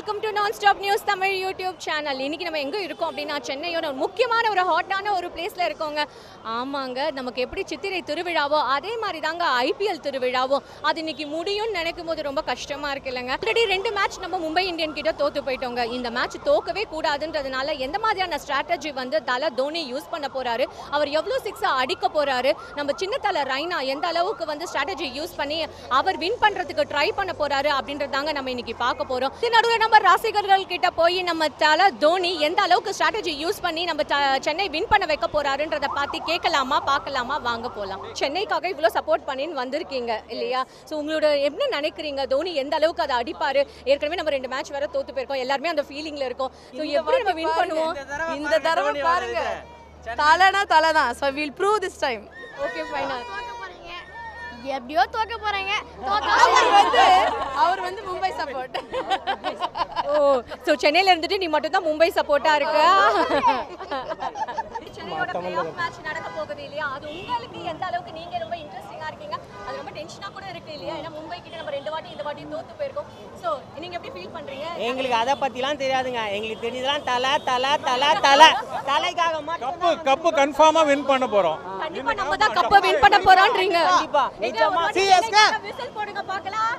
Welcome to non stop news Tamil YouTube channel இன்னைக்கு நம்ம எங்கே இருக்கோம் அப்படின்னா சென்னையோட ஒரு முக்கியமான ஒரு ஹாட்டான ஒரு பிளேஸில் இருக்கோங்க ஆமாங்க நமக்கு எப்படி சித்திரை திருவிழாவோ அதே மாதிரி தாங்க ஐபிஎல் திருவிழாவோ அது இன்னைக்கு முடியும்னு நினைக்கும் போது ரொம்ப கஷ்டமாக இருக்கு இல்லைங்க ஆல்ரெடி ரெண்டு மேட்ச் நம்ம மும்பை இந்தியன் கிட்ட தோத்து போயிட்டோங்க இந்த மேட்ச் தோக்கவே கூடாதுன்றதுனால எந்த மாதிரியான ஸ்ட்ராட்டஜி வந்து தலை தோனி யூஸ் பண்ண போறாரு அவர் எவ்வளோ சிக்ஸ் அடிக்க போறாரு நம்ம சின்ன தலை ரைனா எந்த அளவுக்கு வந்து ஸ்ட்ராட்டஜி யூஸ் பண்ணி அவர் வின் பண்றதுக்கு ட்ரை பண்ண போறாரு அப்படின்றது தாங்க நம்ம இன்னைக்கு பார்க்க போறோம் இது நடுவில் நம்ம ரசிகர்கள் கிட்ட போய் நம்ம தலை தோனி எந்த அளவுக்கு ஸ்ட்ராட்டஜி யூஸ் பண்ணி நம்ம த- சென்னை வின் பண்ண வைக்க போறாருன்றத பார்த்து கேட்கலாமா பார்க்கலாமா வாங்க போலாம் சென்னைக்காக இவ்வளோ சப்போர்ட் பண்ணின்னு வந்திருக்கீங்க இல்லையா ஸோ உங்களோட என்ன நினைக்கிறீங்க தோனி எந்த அளவுக்கு அதை அடிப்பாரு ஏற்கனவே நம்ம ரெண்டு மேட்ச் வேற தோத்து போயிருக்கோம் எல்லாருமே அந்த ஃபீலிங்ல இருக்கோம் ஸோ எப்படி நம்ம வின் பண்ணுவோம் இந்த தடவை பாருங்க தலைனா தலை தான் so will prove this time okay final எப்படியோ தோக்க போறீங்க அவர் வந்து அவர் வந்து மும்பை சப்போர்ட் ஓ ஸோ சென்னையில இருந்துட்டு நீ மட்டும் தான் மும்பை சப்போர்ட்டா இருக்க சென்னையோட பிளேஆஃப் மேட்ச் நடக்க போகுது இல்லையா அது உங்களுக்கு எந்த அளவுக்கு நீங்க ரொம்ப இன்ட்ரெஸ்டிங்கா இருக்கீங்க அது ரொம்ப டென்ஷனா கூட இருக்கு இல்லையா ஏன்னா மும்பை கிட்ட நம்ம ரெண்டு வாட்டி இந்த வாட்டி தோத்து போயிருக்கோம் ஸோ நீங்க எப்படி ஃபீல் பண்றீங்க எங்களுக்கு அதை பத்திலாம் தெரியாதுங்க எங்களுக்கு தெரிஞ்சதெல்லாம் தலை தலை தலை தலை தலைக்காக மட்டும் கப்பு கப்பு கன்ஃபார்மா வின் பண்ண போறோம் கண்டிப்பா நம்ம தான் கப்பை வின் பண்ண போறோம்ன்றீங்க கண்டிப்பா. நிஜமா. CSK. விசில் போடுங்க பார்க்கலாம்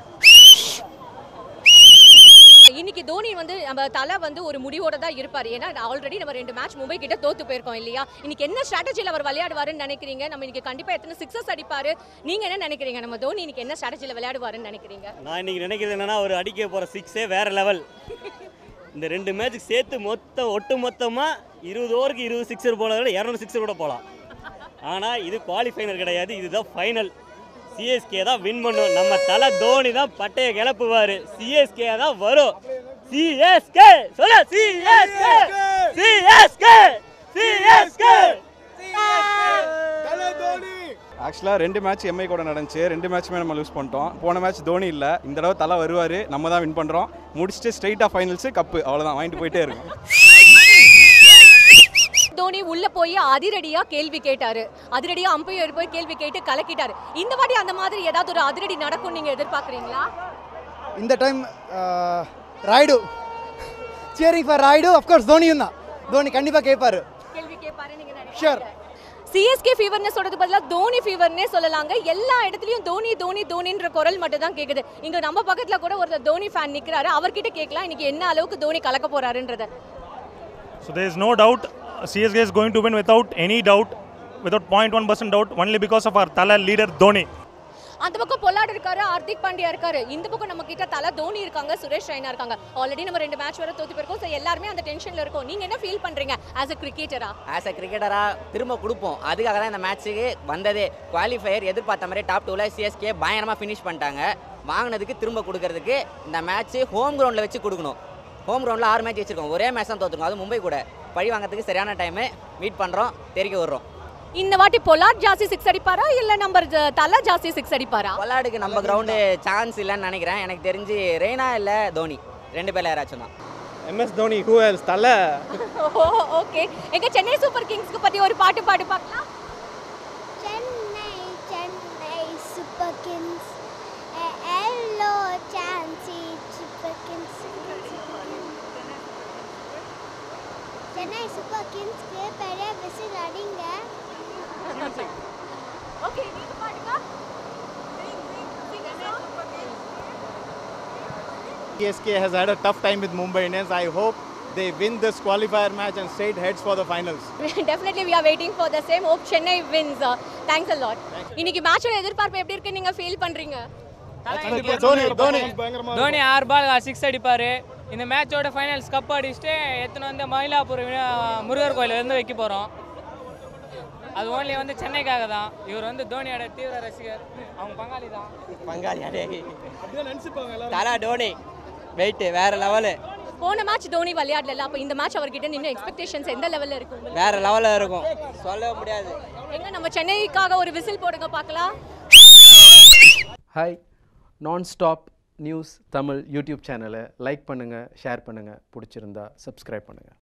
இன்னைக்கு தோனி வந்து நம்ம தலை வந்து ஒரு முடிவோட தான் இருப்பார் ஏன்னா ஆல்ரெடி நம்ம ரெண்டு மேட்ச் மும்பை கிட்ட தோத்து போயிருக்கோம் இல்லையா இன்னைக்கு என்ன ஸ்ட்ராட்டஜியில் அவர் விளையாடுவாருன்னு நினைக்கிறீங்க நம்ம இன்னைக்கு கண்டிப்பா எத்தனை சிக்ஸஸ் அடிப்பாரு நீங்க என்ன நினைக்கிறீங்க நம்ம தோனி இன்னைக்கு என்ன ஸ்ட்ராட்டஜியில் விளையாடுவாருன்னு நினைக்கிறீங்க நான் இன்னைக்கு நினைக்கிறது என்னன்னா அவர் அடிக்க போகிற சிக்ஸே வேற லெவல் இந்த ரெண்டு மேட்ச்சுக்கு சேர்த்து மொத்தம் ஒட்டு மொத்தமாக இருபது ஓவருக்கு இருபது சிக்ஸர் போல விட இரநூறு சிக்ஸர் கூட போகலாம் ஆனால் இது குவாலிஃபைனர் கிடையாது இதுதான் ஃபைனல் சிஎஸ்கே தான் வின் பண்ணும் நம்ம தலை தோனி தான் பட்டையை கிளப்புவார் சிஎஸ்கே தான் வரும் சிஎஸ்கே சொல்ல சிஎஸ்கே சிஎஸ்கே சிஎஸ்கே ஆக்சுவலாக ரெண்டு மேட்ச் எம்ஐ கூட நடந்துச்சு ரெண்டு மேட்ச்சுமே நம்ம லூஸ் பண்ணிட்டோம் போன மேட்ச் தோனி இல்லை இந்த தடவை தலை வருவார் நம்ம தான் வின் பண்ணுறோம் முடிச்சுட்டு ஸ்ட்ரைட்டாக ஃபைனல்ஸு கப்பு அவ்வளோதான் வாங்கிட்டு போயிட்டே இருக்கும் தோனி உள்ள போய் அதிரடியா கேள்வி கேட்டாரு அதிரடியா அம்பையர் போய் கேள்வி கேட்டு கலக்கிட்டாரு இந்த வாட்டி அந்த மாதிரி ஏதாவது ஒரு அதிரடி நடக்கும் நீங்க எதிர்பார்க்கறீங்களா இந்த time Rayudu cheering for Rayudu of course தோனியும் தான் தோனி கண்டிப்பாக கேட்பாரு கேள்வி கேட்பாரு நீங்க ஷூர் சிஎஸ்கே ஃபீவர்னு சொல்றது பதிலா தோனி ஃபீவர்னே சொல்லலாங்க எல்லா இடத்துலயும் தோனி தோனி தோனின்ற குரல் மட்டும் தான் கேக்குது இங்க நம்ம பக்கத்துல கூட ஒருத்தர் தோனி ஃபேன் நிக்கிறாரு அவர்கிட்ட கேட்கலாம் இன்னைக்கு என்ன அளவுக்கு தோனி கலக்க போறாருன்றத So there is no doubt uh, CSK is going to win without any doubt, without 0.1% doubt, only because of our Tala leader Dhoni. அந்த பக்கம் பொல்லாட் இருக்காரு ஹார்திக் பாண்டியா இருக்காரு இந்த பக்கம் நம்ம கிட்ட தல தோனி இருக்காங்க சுரேஷ் ரெய்னா இருக்காங்க ஆல்ரெடி நம்ம ரெண்டு மேட்ச் வர தோத்து போயிருக்கோம் ஸோ எல்லாருமே அந்த டென்ஷன்ல இருக்கோம் நீங்க என்ன ஃபீல் பண்றீங்க ஆஸ் அ கிரிக்கெட்டரா ஆஸ் அ கிரிக்கெட்டராக திரும்ப கொடுப்போம் அதுக்காக தான் இந்த மேட்ச்சுக்கு வந்ததே குவாலிஃபயர் எதிர்பார்த்த மாதிரி டாப் டூவில் சிஎஸ்கே பயங்கரமாக ஃபினிஷ் பண்ணிட்டாங்க வாங்கினதுக்கு திரும்ப கொடுக்கறதுக்கு இந்த மேட்ச்சு ஹோம் கிரவுண்டில் வச்சு கொடுக்கணும் ஹோம் கிரவுண்டில் ஆறு மேட்ச் வச்சிருக்கோம் ஒரே மேட்ச் தான் தோற்றுருக்கோம் அது மும்பை கூட பழி வாங்குறதுக்கு சரியான டைமு மீட் பண்ணுறோம் தெரிவிக்க விடுறோம் இந்த வாட்டி பொலாட் ஜாஸ்தி சிக்ஸ் அடிப்பாரா இல்ல நம்ம ஜ- தல ஜாஸ்தி சிக்ஸ் அடிப்பாரா பொல்லாடுக்கு நம்ம கிரவுண்டு சான்ஸ் இல்லைன்னு நினைக்கிறேன் எனக்கு தெரிஞ்சு ரெய்னா இல்லை தோனி ரெண்டு பேர்ல யாராச்சும் தான் எம்எஸ் தோனி ஹூ எல்ஸ் தலை ஓகே எங்க சென்னை சூப்பர் கிங்ஸ்க்கு பத்தி ஒரு பாட்டு பாடு பார்க்கலாம் Chennai Chennai super kings yellow சான்சி சூப்பர் கிங்ஸ் சென்னை சூப்பர் கிங்ஸ்க்கு பெரிய விசில் அடிங்க ஓகே நீங்க பாடுங்க CSK has had a tough time with Mumbai Indians. I hope they win this qualifier match and straight heads for the finals. Definitely we are waiting for the same hope Chennai wins thanks a lot இன்னைக்கு மேட்சோட எதிர்பார்ப்பு எப்படி இருக்கு நீங்க feel பண்றீங்க Dhoni, Dhoni. Dhoni ஆறு பால் six அடிப்பார் இந்த மேட்சோட ஃபைனல்ஸ் கப் அடிச்சுட்டு எத்தனை வந்து மயிலாப்பூர் வினா- முருகர் கோயில் வந்து வைக்க போகிறோம் அது ஓன்லி வந்து சென்னைக்காக தான் இவர் வந்து தோனியோட தீவிர ரசிகர் அவங்க பங்காளி தான் பங்காளி அடே தலா டோனி வெயிட்டு வேற லெவலு போன மேட்ச் தோனி விளையாடல அப்ப இந்த மேட்ச் அவர்கிட்ட நின்று எக்ஸ்பெக்டேஷன்ஸ் எந்த லெவல்ல இருக்கு உங்களுக்கு வேற லெவலில் இருக்கும் சொல்ல முடியாது எங்க நம்ம சென்னைக்காக ஒரு விசில் போடுங்க பார்க்கலாம் hi non stop news Tamil YouTube சேனலை லைக் பண்ணுங்கள் ஷேர் பண்ணுங்கள் பிடிச்சிருந்தா சப்ஸ்கிரைப் பண்ணுங்கள்